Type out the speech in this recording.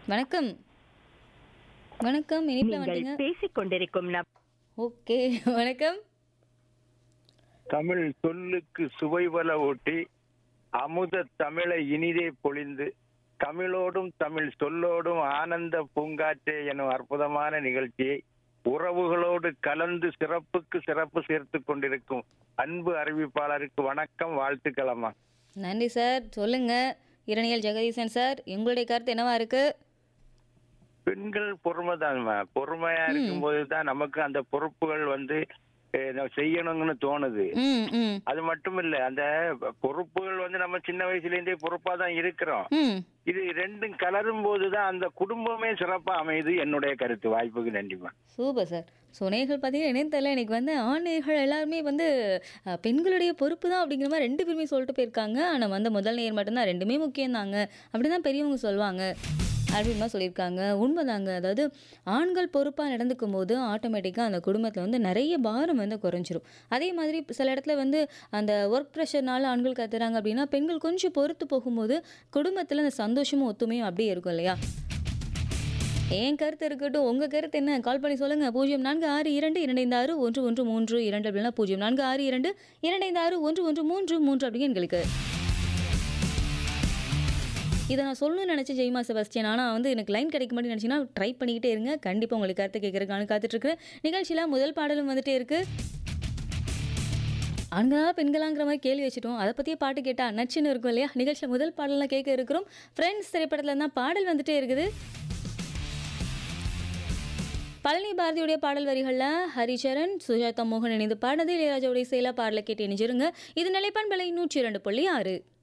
வணக்கம் வணக்கம் இனிப்பில் நீங்கள் வந்துட்டீங்க பேசிக் கொண்டிருக்கும் நபர் ஓகே வணக்கம் தமிழ் சொல்லுக்கு சுவைபல ஊட்டி அமுத தமிழை இனிதே பொழிந்து தமிழோடும் தமிழ் சொல்லோடும் ஆனந்த பூங்காற்றே எனும் அற்புதமான நிகழ்ச்சியை உறவுகளோடு கலந்து சிறப்புக்கு சிறப்பு சேர்த்து கொண்டிருக்கும் அன்பு அறிவிப்பாளருக்கு வணக்கம் வாழ்த்துக்களம்மா நன்றி சார் சொல்லுங்க இரணியல் ஜெகதீசன் சார் உங்களுடைய கருத்து என்னவா இருக்கு பெண்கள் பொறுமை தான்மா பொறுமையா இருக்கும்போது தான் நமக்கு அந்த பொறுப்புகள் வந்து அஹ், நம்ம செய்யணும்னு தோணுது ம் ம் அது மட்டும் இல்ல அந்த பொறுப்புகள் வந்து நம்ம சின்ன வயசுல இருந்தே பொறுப்பா தான் இருக்கிறோம் ம் இது ரெண்டும் கலரும் போதுதான் அந்த குடும்பமே சிறப்பா அமையுது என்னுடைய கருத்து வாய்ப்புக்கு நன்றிமா சூப்பர் சார் ஸோ நேர்கள் பார்த்தீங்கன்னா இணையத்தில் இன்னைக்கு வந்து ஆணையர்கள் எல்லாருமே வந்து அஹ், பெண்களுடைய பொறுப்பு தான் அப்படிங்கிற மாதிரி ரெண்டு பேருமே சொல்லிட்டு போயிருக்காங்க ஆனால் வந்து முதல் நேர் மட்டும்தான் ரெண்டுமே முக்கியம் தாங்க அப்படி தான் பெரியவங்க சொல்லுவாங்க அப்படின்னு தான் சொல்லியிருக்காங்க உண்மைதாங்க அதாவது ஆண்கள் பொறுப்பாக நடந்துக்கும் போது ஆட்டோமேட்டிக்காக அந்த குடும்பத்தில் வந்து நிறைய பாரம் வந்து குறைஞ்சிரும் அதே மாதிரி சில இடத்துல வந்து அந்த ஒர்க் ப்ரெஷர்னால ஆண்கள் கத்துறாங்க அப்படின்னா பெண்கள் கொஞ்சம் பொறுத்து போகும்போது குடும்பத்தில் அந்த சந்தோஷமும் ஒத்துமையும் அப்படியே இருக்கும் இல்லையா என் கருத்து இருக்கட்டும் உங்கள் கருத்து என்ன கால் பண்ணி சொல்லுங்கள் பூஜ்ஜியம் நான்கு ஆறு இரண்டு இரண்டைந்து ஆறு ஒன்று ஒன்று மூன்று இரண்டு அப்படின்னா பூஜ்ஜியம் நான்கு ஆறு இரண்டு இரண்டைந்து ஆறு ஒன்று ஒன்று மூன்று மூன்று அப்படிங்க எங்களுக்கு இதை நான் சொல்லணும்னு நினச்சேன் ஜெய்மா செபஸ்டியன் ஆனால் வந்து எனக்கு லைன் கிடைக்க மாட்டேன்னு நினச்சிங்கன்னா ட்ரை பண்ணிக்கிட்டே இருங்க கண்டிப்பாக உங்களுக்கு கருத்து கேட்கறதுக்கான காத்துட்ருக்குறேன் நிகழ்ச்சியில் முதல் பாடலும் வந்துட்டே இருக்கு ஆண்களா பெண்களாங்கிற மாதிரி கேள்வி வச்சுட்டோம் அதை பற்றியே பாட்டு கேட்டால் நச்சுன்னு இருக்கும் இல்லையா நிகழ்ச்சியில் முதல் பாடலாம் கேட்க இருக்கிறோம் ஃப்ரெண்ட்ஸ் திரைப்படத்தில் தான் பாடல் வந்துட்டே இருக்குது பழனி பாரதியுடைய பாடல் வரிகளில் ஹரிச்சரன் சுஜாதா மோகன் இணைந்து பாடினது இளையராஜாவுடைய செயலா பாடலை கேட்டு இணைஞ்சிருங்க இது நிலைப்பான் விலை நூற்றி இரண்டு புள்ளி ஆறு